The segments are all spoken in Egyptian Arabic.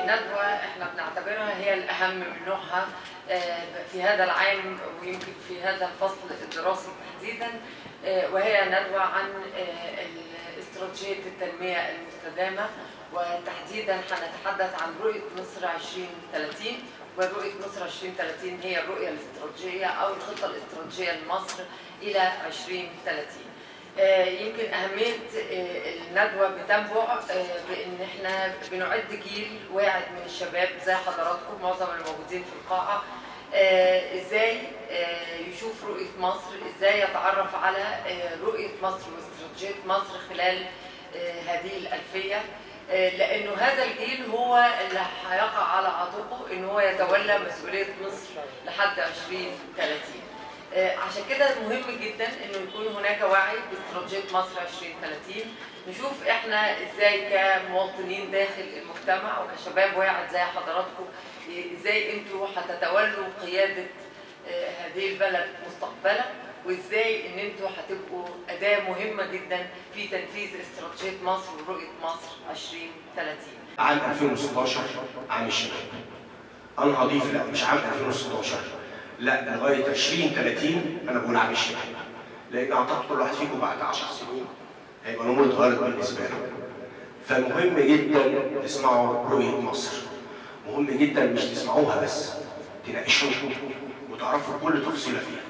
ندوة احنا بنعتبرها هي الأهم من نوعها آه، في هذا العام ويمكن في هذا الفصل الدراسي تحديدا آه، وهي ندوة عن آه، استراتيجية التنمية المستدامة وتحديدا هنتحدث عن رؤية مصر 2030 ورؤية مصر 2030 هي الرؤية الاستراتيجية أو الخطة الاستراتيجية لمصر إلى 2030 آه، يمكن أهمية آه، الندوة بتنبع آه، بإن إحنا بنعد جيل واعد من الشباب زي حضراتكم معظم الموجودين في القاعة آه، إزاي آه، يشوف رؤية مصر إزاي يتعرف على آه، رؤية مصر واستراتيجية مصر خلال آه، هذه الألفية آه، لأنه هذا الجيل هو اللي هيقع على عاتقه إن هو يتولى مسؤولية مصر لحد 2030 آه، عشان كده مهم جدا انه يكون هناك وعي باستراتيجيه مصر 2030 نشوف احنا ازاي كمواطنين داخل المجتمع وكشباب واعد زي حضراتكم آه، ازاي انتوا هتتولوا قياده آه، هذه البلد مستقبلا وازاي ان انتوا هتبقوا اداه مهمه جدا في تنفيذ استراتيجيه مصر ورؤيه مصر 2030 عام 2016 عام الشباب انا هضيف لا مش عام 2016 لا لغايه 2030 انا بقول عام الشباب لان اعتقد كل واحد فيكم بعد 10 سنين هيبقى الامور اتغيرت بالنسبه له فمهم جدا تسمعوا رؤيه مصر مهم جدا مش تسمعوها بس تناقشوها وتعرفوا كل تفصيله فيها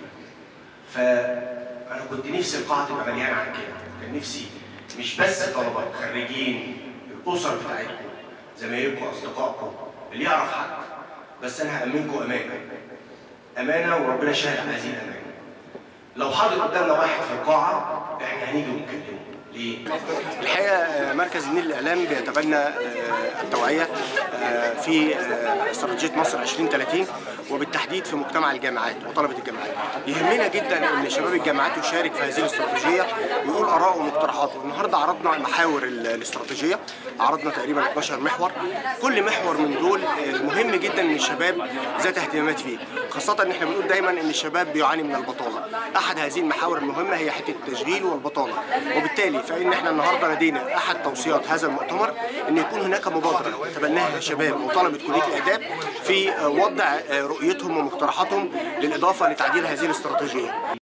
فانا كنت نفسي القاعه تبقى مليانه عن كده كان نفسي مش بس طلبه خريجين الاسر بتاعتكم زمايلكم اصدقائكم اللي يعرف حد بس انا هامنكم امانه امانه وربنا شاهد على هذه الامانه لو حاضر قدامنا واحد في القاعه احنا هنيجي ونكلمه ليه؟ الحقيقه آه، مركز النيل الاعلام بيتبنى آه، التوعيه آه، في آه، استراتيجيه مصر 2030 وبالتحديد في مجتمع الجامعات وطلبه الجامعات. يهمنا جدا ان شباب الجامعات يشارك في هذه الاستراتيجيه ويقول اراءه ومقترحاته. النهارده عرضنا محاور ال- الاستراتيجيه عرضنا تقريبا 12 محور كل محور من دول آه، مهم جدا ان الشباب ذات اهتمامات فيه خاصه ان احنا بنقول دايما ان الشباب بيعاني من البطاله. احد هذه المحاور المهمه هي حته التشغيل والبطاله وبالتالي فان احنا النهارده لدينا احد توصيات هذا المؤتمر ان يكون هناك مبادره تبناها شباب وطلبه كليه الاداب في آه، وضع آه، رؤيتهم ومقترحاتهم للاضافه لتعديل هذه الاستراتيجيه